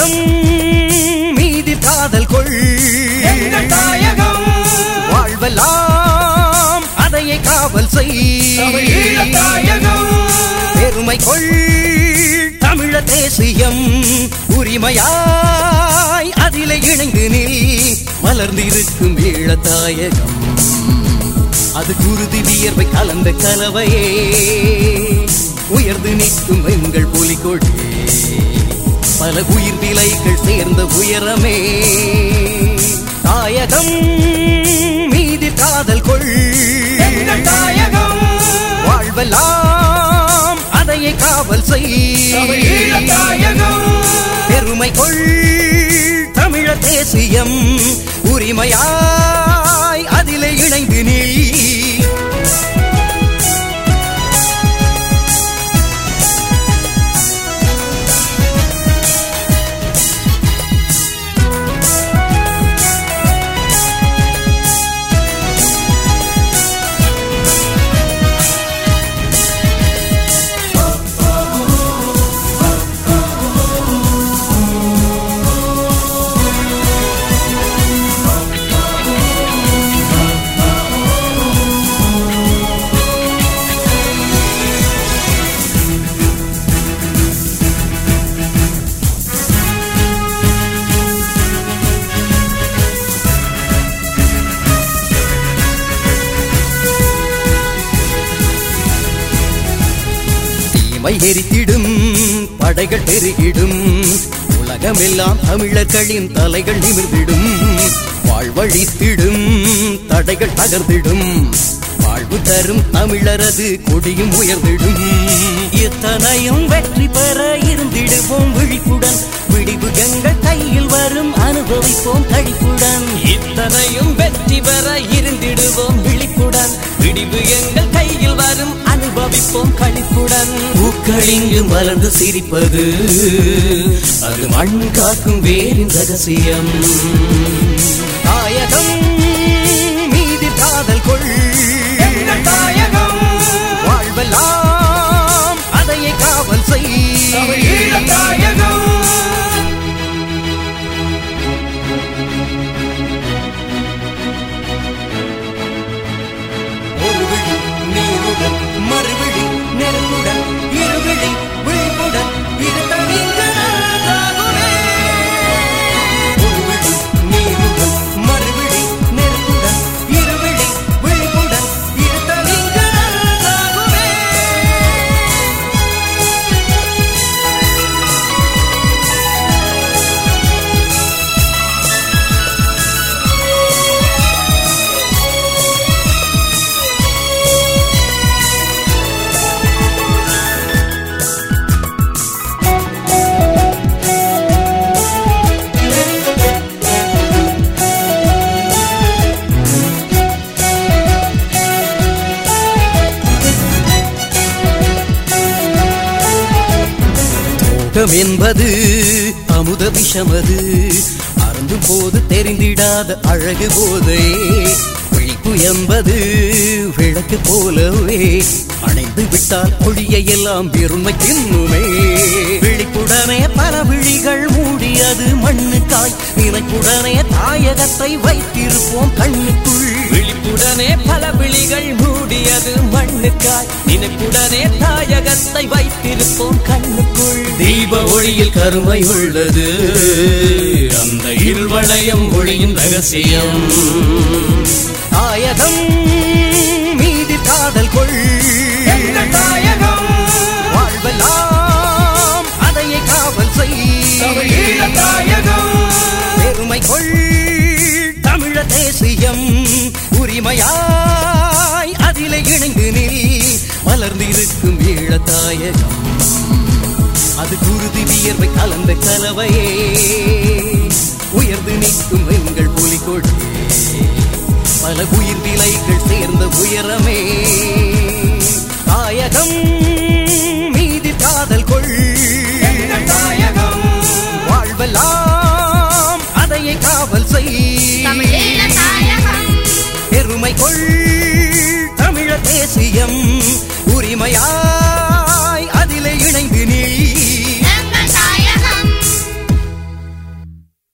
தாயகம் மீதி காதல் கொள் எங்கள் தாயகம் வாழ்வெல்லாம் அதையே காவல் செய் தமிழீழத் தாயகம் பெருமை கொள் தமிழ தேசியம் உரிமையாய் அதிலே இணைந்து நீ மலர்ந்திருக்கும் ஈழத்தாயகம் அது குருதி வியர்வை கலந்த கலவையே உயர்ந்து நிற்கும் எங்கள் புலிகொடி பல உயிர் விலைகள் சேர்ந்த உயரமே தாயகம் மீதி காதல் கொள் எங்கள் தாயகம் வாழ்வெல்லாம் அதையே காவல் செய் தமிழீழத் தாயகம் பெருமை கொள் தமிழ தேசியம் உரிமையாய் அதிலே இணைந்து நீ தீமை எரித்திடும் படைகள் பெருகிடும் உலகமெல்லாம் தமிழர்களின் தலைகள் நிமிர்ந்திடும் வாழ்வழித்திடும் தடைகள் தகர்ந்திடும் வாழ்வு தரும் தமிழரது கொடியும் உயர்ந்திடும் எத்தனையும் வெற்றி பெற இருந்திடுவோம் விழிப்புடன் விடிவு எங்கள் கையில் வரும் அனுபவிப்போம் கழிப்புடன் இத்தனையும் வெற்றி பெற இருந்திடுவோம் விழிப்புடன் விடிவு எங்கள் கையில் வரும் அனுபவிப்போம் கழிப்புடன் பூக்கள் இங்கு மலர்ந்து சிரிப்பது அது மண் காக்கும் வேரின் ரகசியம் தாயகம் மீதி காதல் கொள் எங்கள் தாயகம் வாழ்வெல்லாம் அதையே காவல் செய் தமிழீழத் தாயகம் ஒரு விழி நீருடன் மறுவிழி நெருங்குடன் இருவிழி விழிப்புடன் இருந்த நீங்கள் நன்றாகுமே. ஒரு விழி நீருடன் மறுவிழி நெருங்குடன் இருவிழி விழிப்புடன் இருந்த நீங்கள் நன்றாகுமே. மோகம் என்பது அமுத விஷமது அருந்தும் போது தெரிந்திடாத அழகு போதே விழிப்பு என்பது விளக்கு போலவே அணைந்து விட்டால் ஒளியை எல்லாம் வெறுமை தின்னுமே விழிப்புடனே பல விழிகள் மூடியது மண்ணுக்காய் நினைப்புடனே தாயகத்தை வைத்திருப்போம் கண்ணுக்குள் விழிப்புடனே பல விழிகள் மூடியது மண்ணுக்காய் நினைப்புடனே தாயகத்தை வைத்திருப்போம் கண்ணுக்குள் தீப ஒளியில் கருமை உள்ளது அந்த இருள்வளையம் ஒளியின் ரகசியம் தாயகம் மீதி காதல் கொள் எங்கள் தாயகம் வாழ்வெல்லாம் அதையே காவல் செய் தமிழீழத் தாயகம் பெருமை கொள் தமிழ தேசியம் உரிமையாய் அதிலே இணைந்து நீ மலர்ந்திருக்கும் ஈழத்தாயகம் அது குருதி வியர்வை கலந்த கலவையே உயர்ந்து நிற்கும் எங்கள் புலிகொடி பல உயிர் விலைகள் சேர்ந்த உயரமே தாயகம் மீதி காதல் கொள் எங்கள் தாயகம் வாழ்வெல்லாம் அதையே காவல் செய் தமிழீழ தாயகம் பெருமை கொள் தமிழ தேசியம் உரிமையா